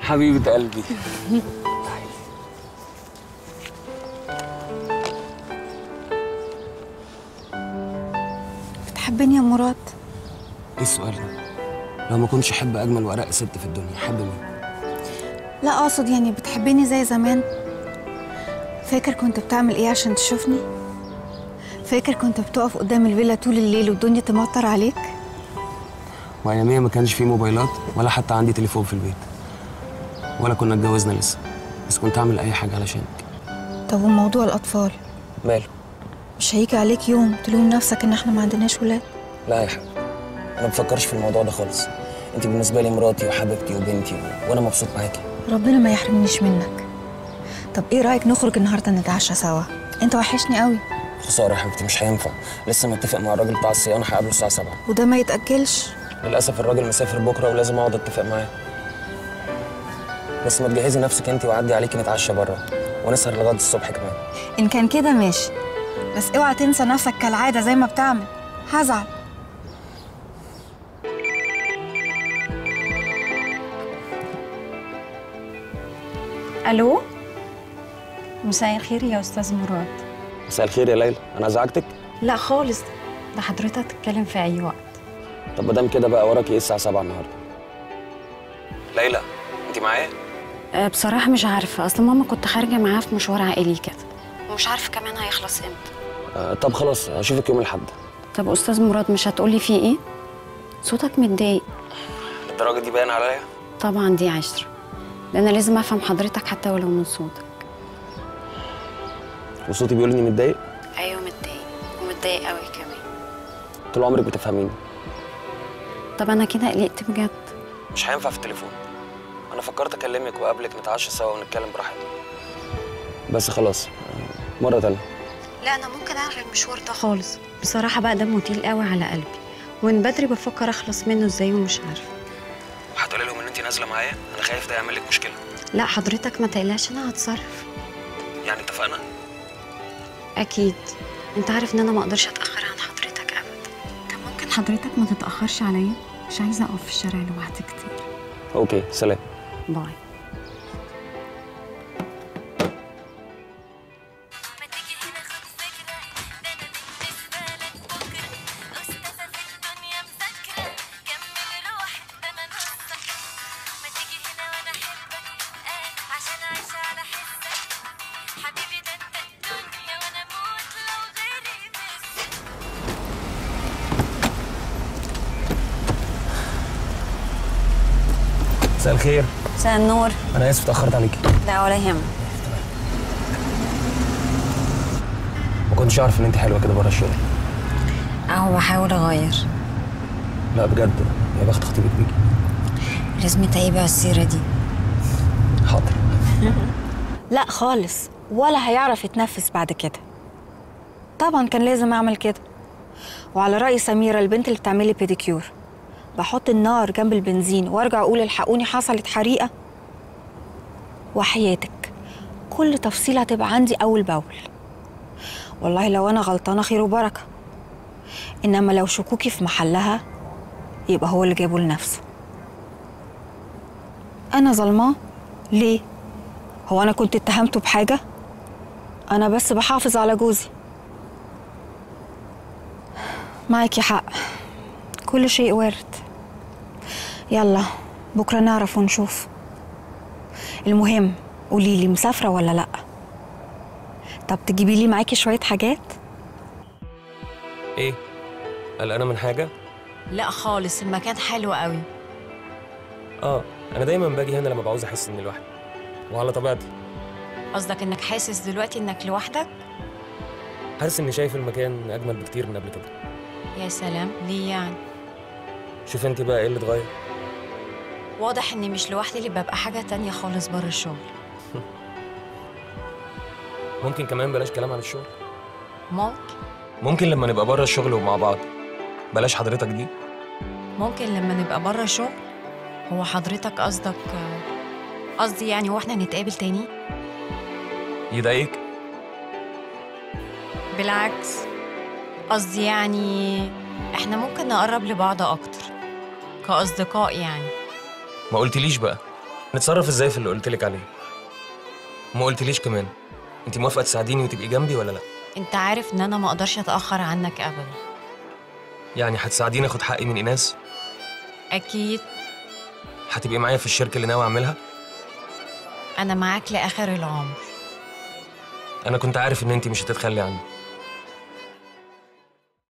حبيبة قلبي بتحبني يا مراد ايه السؤال ده؟ لو ما كنتش احب اجمل ورق ست في الدنيا احب مين؟ لا اقصد يعني بتحبني زي زمان فاكر كنت بتعمل ايه عشان تشوفني فاكر كنت بتقف قدام الفيلا طول الليل والدنيا تمطر عليك واياميها ما كانش فيه موبايلات ولا حتى عندي تليفون في البيت ولا كنا اتجوزنا لسه بس كنت اعمل اي حاجه علشانك طب وموضوع الاطفال ماله؟ مش هيجي عليك يوم تلوم نفسك ان احنا ما عندناش ولاد لا يا حبيبي انا ما بفكرش في الموضوع ده خالص انت بالنسبه لي مراتي وحبيبتي وبنتي و... وانا مبسوط معاكي ربنا ما يحرمنيش منك طب ايه رايك نخرج النهارده نتعشى سوا انت وحشني قوي خساره يا حبيبتي مش هينفع لسه متفق مع الراجل بتاع الصيانه هقابله الساعه 7 وده ما يتاجلش للاسف الراجل مسافر بكره ولازم اقعد اتفق معاه بس ما تجهزي نفسك انت وعدي عليكي نتعشى بره ونسهر لغايه الصبح كمان ان كان كده ماشي بس اوعى تنسى نفسك كالعاده زي ما بتعمل هزعل الو مساء الخير يا استاذ مراد مساء الخير يا ليلى انا ازعجتك لا خالص ده حضرتك تتكلم في اي وقت طب ما دام كده بقى وراكي ايه الساعه 7 النهارده ليلى انت معايا أه بصراحه مش عارفه اصل ماما كنت خارجه معاها في مشوار عائلي كده ومش عارفه كمان هيخلص امتى آه طب خلاص اشوفك يوم الاحد طب استاذ مراد مش هتقولي فيه ايه صوتك متضايق الدرجه دي باين عليا طبعا دي عشرة ده انا لازم افهم حضرتك حتى ولو من صوتك وصوتي بيقول اني متضايق ايوه متضايق ومتضايق قوي كمان طول عمرك بتفهميني طب انا كده قلقت بجد مش هينفع في التليفون انا فكرت اكلمك واقابلك نتعشى سوا ونتكلم براحتنا بس خلاص آه، مره تانية لا انا ممكن الغي المشوار ده خالص بصراحه بقى دمه تقيل قوي على قلبي ومن بدري بفكر اخلص منه ازاي ومش عارفه هتقولي لهم ان انت نازله معايا انا خايف ده يعمل لك مشكله لا حضرتك ما تقلقش انا هتصرف يعني اتفقنا اكيد انت عارف ان انا ما اقدرش اتاخر عن حضرتك ابدا طب ممكن حضرتك ما تتاخرش عليا مش عايزه اقف في الشارع لوحدي كتير اوكي سلام باي ما تيجي هنا خد فكرة ده أنا بالنسبة لك بكرة أستاذة في الدنيا مذاكرة كمل روح ده أنا نصك ما تيجي هنا وأنا أحبك آه عشان أعيش على حسك حبيبي ده أنت الدنيا وأنا أموت لو غيري مسك مساء الخير مساء النور انا اسف اتاخرت عليكي لا ولا يهمك ما كنتش اعرف ان انت حلوه كده بره الشغل اهو بحاول اغير لا بجد يا بخت خطيبك بيكي لازم تقيبها السيره دي حاضر لا خالص ولا هيعرف يتنفس بعد كده طبعا كان لازم اعمل كده وعلى رأي سميرة البنت اللي بتعملي بيديكيور بحط النار جنب البنزين وارجع اقول الحقوني حصلت حريقة وحياتك كل تفصيلة هتبقى عندي اول باول والله لو انا غلطانة خير وبركة انما لو شكوكي في محلها يبقى هو اللي جابه لنفسه انا ظلماه ليه هو انا كنت اتهمته بحاجه انا بس بحافظ على جوزي معاكي حق كل شيء وارد يلا بكره نعرف ونشوف المهم قولي لي مسافره ولا لا طب تجيبي لي معاكي شويه حاجات ايه قلقانه من حاجه لا خالص المكان حلو قوي اه انا دايما باجي هنا لما بعوز احس اني لوحدي وعلى طبيعتي قصدك انك حاسس دلوقتي انك لوحدك حاسس اني شايف المكان اجمل بكتير من قبل كده يا سلام ليه يعني شوف انت بقى ايه اللي اتغير واضح اني مش لوحدي اللي ببقى حاجه تانية خالص بره الشغل ممكن كمان بلاش كلام عن الشغل ممكن ممكن لما نبقى بره الشغل ومع بعض بلاش حضرتك دي ممكن لما نبقى بره الشغل هو حضرتك قصدك قصدي يعني هو احنا نتقابل تاني يضايقك بالعكس قصدي يعني احنا ممكن نقرب لبعض اكتر كأصدقاء يعني ما قلتليش بقى نتصرف ازاي في اللي قلت لك عليه ما قلتليش كمان انت موافقه تساعديني وتبقي جنبي ولا لا انت عارف ان انا ما اقدرش اتاخر عنك ابدا يعني هتساعديني اخد حقي من ايناس اكيد هتبقي معايا في الشركه اللي ناوي اعملها انا معاك لاخر العمر انا كنت عارف ان انت مش هتتخلي عني